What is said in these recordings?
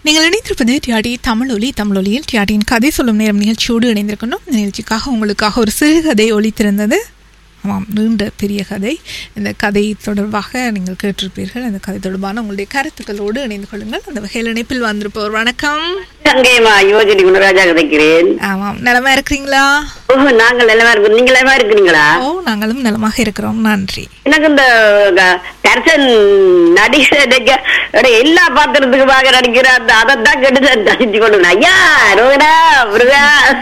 நீங்கள் இணைந்திருப்பது டியாடி தமிழொலி தமிழொலியில் டியாடியின் கதை சொல்லும் நேரம் நிகழ்ச்சியோடு இணைந்திருக்கணும் இந்த நிகழ்ச்சிக்காக உங்களுக்காக ஒரு சிறுகதை ஒலித்திருந்தது ஆமாம் நீண்ட பெரிய கதை இந்த கதை தொடர்பாக நீங்கள் கேட்டிருப்பீர்கள் அந்த கதை தொடர்பான உங்களுடைய கருத்துக்களோடு இணைந்து கொள்ளுங்கள் அந்த வகையில் இணைப்பில் வந்திருப்பவர் வணக்கம் அங்கேயம்மா யோஜனி குணராஜா கதைக்கிறேன் ஆமாம் நலமா இருக்கிறீங்களா ஓ நாங்கள் நல்லமா இருக்கோம் நீங்க நல்லமா இருக்கிறீங்களா ஓ நாங்களும் நலமாக இருக்கிறோம் நன்றி எனக்கு இந்த க- கர்சன் நடிகர் எல்லா பாத்திரத்துக்கு பாக்க நடிக்கிற அந்த அதைத்தான் கெடுத்து நடிச்சு கொண்டு ஐயா ரோகனா முருகா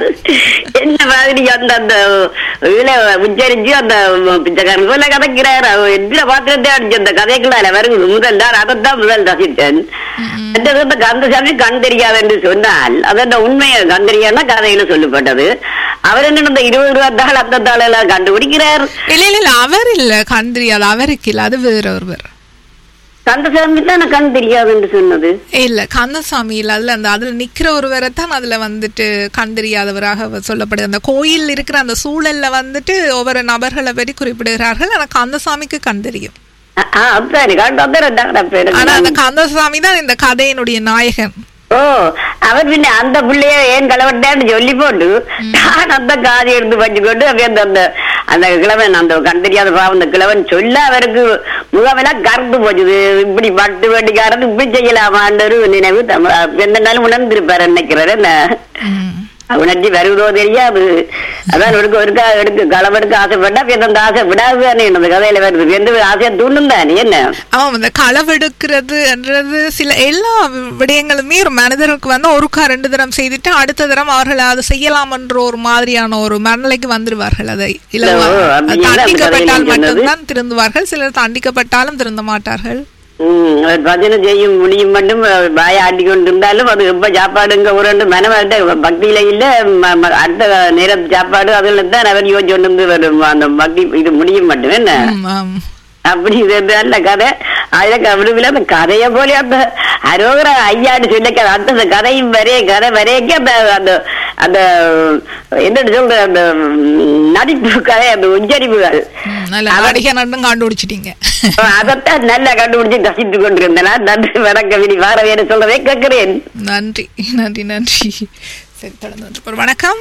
என்ன மாதிரி அந்த அந்த இதுல உச்சரிச்சு அந்த பிச்சைக்காரன் போல கதைக்கிறார் அவர் எந்த பாத்திரத்தை அடிச்சு அந்த கதைக்குள்ள வருது முதல் நான் அதைத்தான் முதல் ரசித்தேன் மற்றது இந்த கந்தசாமி கண் தெரியாது என்று சொன்னால் அதோட உண்மையை கண் தெரியாதுன்னா கதையில சொல்லப்பட்டது அவர் என்ன இந்த இருபது ரூபா தாள் அந்த தாள் எல்லாம் கண்டுபிடிக்கிறார் இல்லை இல்லை இல்லை அவர் இல்லை கண் தெரியாது அவருக்கு இல்லை அது வேற ஒருவர் கந்தசாமி தான் எனக்கு கண் தெரியாது என்று சொன்னது இல்ல கந்தசாமி இல்ல அதுல அந்த அதுல நிக்கிற ஒருவரை தான் அதுல வந்துட்டு கண் தெரியாதவராக அவர் சொல்லப்படுது அந்த கோயில் இருக்கிற அந்த சூழல்ல வந்துட்டு ஒவ்வொரு நபர்களை பற்றி குறிப்பிடுகிறார்கள் ஆனா கந்தசாமிக்கு கண் தெரியும் அ- ஆ, அதானே கண்டு அதான் ரெண்டாவது பேரு ஆனா அந்த கந்தசாமி தான் இந்த கதையினுடைய நாயகன் ஓ அவர் பின்ன அந்த பிள்ளைய ஏன் கலவட்டான்னு சொல்லி போட்டு நான் அந்த காதி எடுத்து வச்சு கொண்டு அப்படியே அந்த அந்த அந்த கிழவன் அந்த கண் தெரியாத பாவம் அந்த கிழவன் சொல்ல அவருக்கு முகமெல்லாம் கறந்து போச்சுது இப்படி பட்டு வெட்டிக்காரது இப்படி செய்யலாமான்னு ஒரு நினைவு தமிழ் எந்த நாளும் உணர்ந்திருப்பாரு நினைக்கிறாரு என்ன ம். உணர்ச்சி வருவதோ தெரியாது அதான் எடுக்க ஒருக்கா எடுக்க களவெடுக்க ஆசைப்பட்டா பிறந்த அந்த ஆசை விடாது தானே அந்த கதையில வருது எந்த ஆசையா தூண்டும் தானே என்ன ஆமாம் இந்த களவெடுக்கிறதுன்றது சில எல்லா விடயங்களுமே ஒரு மனிதருக்கு வந்து ஒருக்கா ரெண்டு தரம் செய்துட்டு அடுத்த தரம் அவர்கள் அதை செய்யலாம் என்ற ஒரு மாதிரியான ஒரு மனநிலைக்கு வந்துருவார்கள் அதை இல்ல ஓ, அப்படி இல்ல, அந்த தண்டிக்கப்பட்டால் கதையில சொன்னது. மட்டும்தான் திருந்துவார்கள் சிலர் தண்டிக்கப்பட்டாலும் திருந்த மாட்டார்கள் உம் அவர் பஜனை செய்யும் முடியும் மட்டும் வாய ஆட்டி கொண்டு இருந்தாலும் அது எப்ப சாப்பாடுங்க ஒரு ரெண்டு மனமாட்ட பக்தியில இல்ல ம- ம- அடுத்த நேரம் சாப்பாடு அதுல தான் அவர் யோசிச்சு கொண்டு வந்து வரும் அந்த பக்தி இது முடியும் மட்டும் என்ன ம், ஆம். அப்படி இது நல்ல கதை அதுல விடுவில அந்த கதைய போல அந்த அரோகர ஐயாடு சொல்ல கதை அந்த அந்த கதையும் வரைய கதை வரையக்க அந்த அந்த அந்த என்ன சொல்ற அந்த உம், நடிப்பு கதை அந்த உச்சரிப்புகள் ம், நல்ல நடிகை நட்டும் கண்டுபிடிச்சிட்டீங்க அதைத்தான் நல்லா கண்டுபிடிச்சு ரசித்து கொண்டிருந்தேன் நன்றி வணக்கம் வினி வார வேறு சொல்றதை கேட்கிறேன் நன்றி நன்றி நன்றி சரி தொடர்ந்து வந்து ஒரு வணக்கம்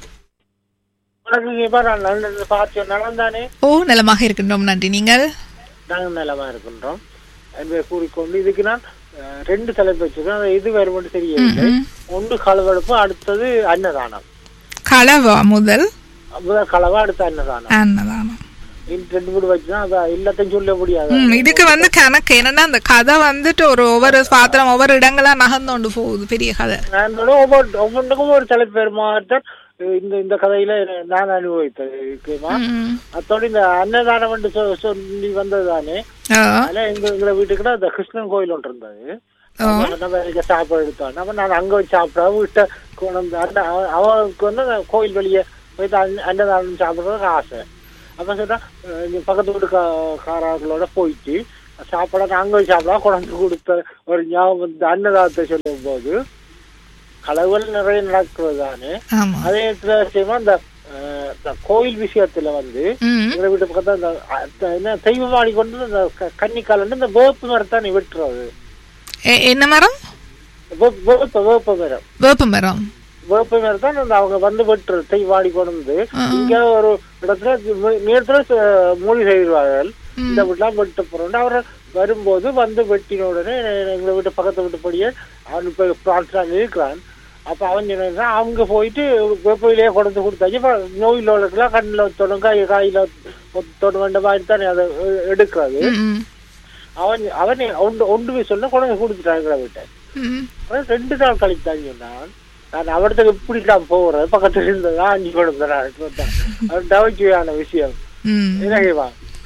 உனக்கு இப்ப நான் நல்லது பார்த்து நலந்தானே ஓ நலமாக இருக்கின்றோம் நன்றி நீங்கள் நாங்கள் நலமா இருக்கின்றோம் என்பதை கூறிக்கொண்டு இதுக்கு நான் அஹ், ரெண்டு தலைப்பு வச்சிருக்கேன் அது எது வருமென்று தெரியவில்லை ம்ம். ஒன்று களவெடுப்பு அடுத்தது அன்னதானம் களவா முதல் முதல் களவா அடுத்த அன்னதானம் அன்னதானம் இந்த ரெண்டு மூணு வச்சுதான் அதை எல்லாத்தையும் சொல்ல முடியாது ம், இதுக்கு வந்து கணக்கு என்னன்னா அந்த கதை வந்துட்டு ஒரு ஒவ்வொரு பாத்திரம் ஒவ்வொரு இடங்களா நகர்ந்து போகுது பெரிய கதை நான் வந்து ஒவ்வொரு ஒவ்வொன்றுக்கும் ஒரு தலைப்பு பேர் மாற்றம் இந்த இந்த கதையில நான் அனுபவித்தது இருக்குமா ம். அத்தோடு இந்த அன்னதானம் என்று சொ- சொல்லி வந்தது தானே ஆ, அதுல எங்க எங்களை வீட்டுக்கு அந்த கிருஷ்ணன் கோயில் ஒன்று இருந்தது ஆ. அப்ப நம்ம இங்க சாப்பாடு எடுத்தோம் நம்ம நான் அங்க வச்சு சாப்பிட வீட்டை கொண்டு வந்து அண்ணா அவ- அவனுக்கு வந்து அந்த கோயில் வெளியே போயிட்டு அன்ன- அன்னதானம் சாப்பிடுறதுக்கு ஆசை அப்ப சொல்றா அஹ் இங்க பக்கத்து வீட்டுக்காரர்களோட போயிட்டு சாப்பாட நான் அங்க வச்சு சாப்பிடா கொண்டாந்து கொடுத்த ஒரு ஞாபகம் இந்த அன்னதானத்தை சொல்லும் போது களவுகள் நிறைய நடக்கிறது தானே ஆமா அதே நேரத்துல செய்யுமா அந்த அஹ், இந்த கோயில் விஷயத்துல வந்து ம். எங்க வீட்டு பக்கத்துல அந்த அ- என்ன தெய்வமாடி கொண்டு அந்த க- கன்னிக்கால் வந்து இந்த வேப்பு மரத்தை நீ வெட்டுறது எ- என்ன மரம் வேப்ப வேப்ப வேப்ப மரம் வேப்ப மரம் வேப்ப மரம் தான் அந்த அவங்க வந்து வெட்டுறது தெய்வாடி கொண்டு வந்து ஆ. இங்க ஒரு இடத்துல மு- நேரத்துல ச- மூலிகை செய்வார்கள் ம். இந்த வீட்டுலாம் வெட்ட போறோம் அவர் வரும்போது வந்து வெட்டின உடனே எங்க வீட்டு பக்கத்து வீட்டு அவன் இப்ப பிரான்ஸ்ல இருக்கிறான் அப்ப அவன் என்ன அவங்க போயிட்டு வேப்பையிலேயே கொண்டு கொடுத்தாச்சு இப்ப நோயில் உள்ளதுலாம் கண்ணில் தொடங்க காயில தொட வேண்ட மாதிரி தானே அதை எ- எடுக்கிறது ம், ம். அவன் அவன் ஒன்று ஒன்று சொல்ல கொண்டு கொடுத்துட்டாங்க வீட்டை ம். அப்புறம் ரெண்டு நாள் கழித்தான் சொன்னான் நான் அவர்கிட்ட இப்படி நான் போறேன் பக்கத்துல இருந்ததா அஞ்சு கொடுத்தேன் அது நகைச்சுவையான விஷயம் ம். என்னவா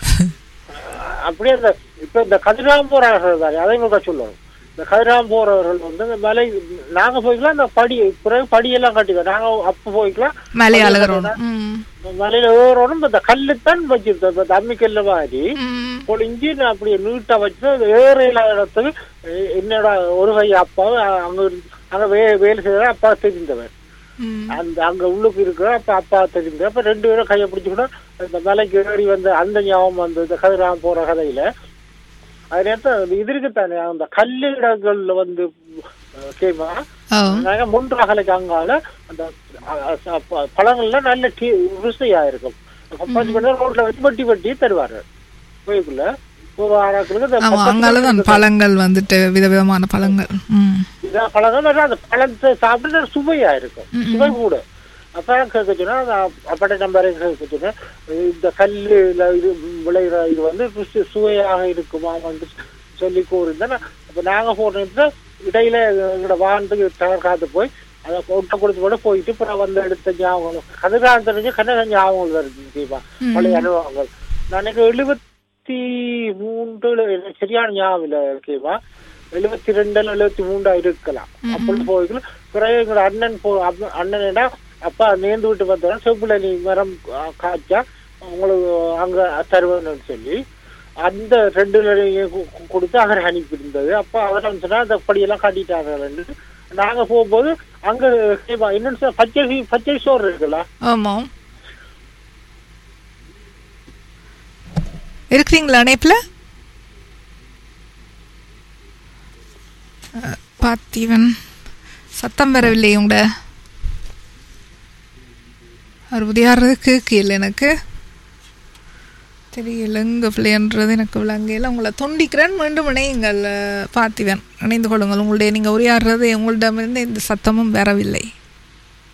அப்படியே அந்த இப்ப இந்த கதிராம் போறார்கள் தானே அதை மட்டும் சொல்லணும் இந்த கதிராம் போறவர்கள் வந்து இந்த மலை நாங்க போய்க்கலாம் அந்த படி பிறகு படியெல்லாம் கட்டிக்கலாம் நாங்க அப்ப போய்க்கலாம் மலையாளகரோட ம். மலையில ஏறணும் இந்த கல்லுத்தான் வச்சிருந்தோம் இப்ப தம்மிக்கல்ல மாதிரி ம். பொழிஞ்சு நான் அப்படியே நீட்டா வச்சு அது ஏற இல்லாத இடத்துக்கு எ- என்னோட ஒரு கை அப்பா அங்க இருந்து- அங்க வே வேலை செய்யற அப்பா தெரிந்தவன் ம். அந்த அங்க உள்ளுக்கு இருக்கிற அப்ப அப்பா தெரிஞ்ச அப்ப ரெண்டு பேரும் கையை பிடிச்சுக்கூட இந்த மலைக்கு ஏறி வந்த அந்த ஞாபகம் வந்து இந்த கதிராம போற கதையில அது நேரத்தில் இது இருக்குத்தானே அந்த கல்லிடங்கள்ல வந்து கேமா ஓ நாங்க முன்றாகலைக்கு அங்கால அந்த அ- அ- ப- பழங்கள்ல நல்ல டீ ருசியா இருக்கும் பஞ்சு பண்ணி ரோட்ல வச்சு வட்டி வட்டி தருவாரு கோயிலுக்குள்ள ஆறாக்களுக்கு இந்த ஆமா பக்கத்துல அங்காலதான் இருக்கிற பழங்கள் வந்துட்டு விதவிதமான பழங்கள் ம் இதான் பழங்கள் நல்லா அந்த பழத்தை சாப்பிட்டு சுவையா இருக்கும் சுவை கூட அப்ப கேட்க சொன்னா அந்த அப்பட்ட நம்பரை கேட்க சொன்னா இந்த கல்லுல இது விளையிற இது வந்து ருசி சுவையாக இருக்குமா வந்து சொல்லி கூறியிருந்தேன் அப்ப நாங்க போனது இடையில எங்களோட வாகனத்துக்கு டவர் காத்து போய் அதை ஒட்ட கொடுத்து கூட போயிட்டு அப்புறம் வந்து எடுத்த ஞாபகம் கதிர்காலம் தெரிஞ்சு கண்ணக ஞாபகம் வருது தீபா பழைய அனுபவங்கள் நான் எனக்கு எழுபத்தி மூன்று எனக்கு சரியான ஞாபகம் இல்லை கேவா எழுபத்தி ரெண்டுல எழுபத்தி மூன்றா இருக்கலாம் அப்படி போய்க்கல பிறகு எங்களோட அண்ணன் போ அப்ப- அண்ணனேடா அப்பா நேர்ந்து விட்டு பார்த்தோன்னா செப்புல நீ மரம் ஆ, காய்ச்சா உங்களுக்கு அங்க தருவேன்னு சொல்லி அந்த ரெண்டு லட்சம் கு- கு- கொடுத்து அவர் அனுப்பியிருந்தது அப்போ அவர் வந்து சொன்னா அந்த படியெல்லாம் காட்டிட்டாங்க நாங்க போகும்போது அங்க கேப்பா, என்னன்னு சொன்னா பச்சை சீ- பச்சை சோறு இருக்குல்ல ஆமாம் இருக்கிறீங்களா இணைப்பில் அஹ், பார்த்திவன் சத்தம் வரவில்லை உங்களோட அறுபது யாரு கேட்கல எனக்கு தெரியல எங்க பிள்ளைன்றது எனக்கு விளங்கையில் உங்களை தொண்டிக்கிறேன் மீண்டும் இணையுங்கள் அஹ், பார்த்திவன் இணைந்து கொள்ளுங்கள் உங்களுடைய நீங்கள் உரையாடுறது உங்களிடமிருந்து எந்த சத்தமும் வரவில்லை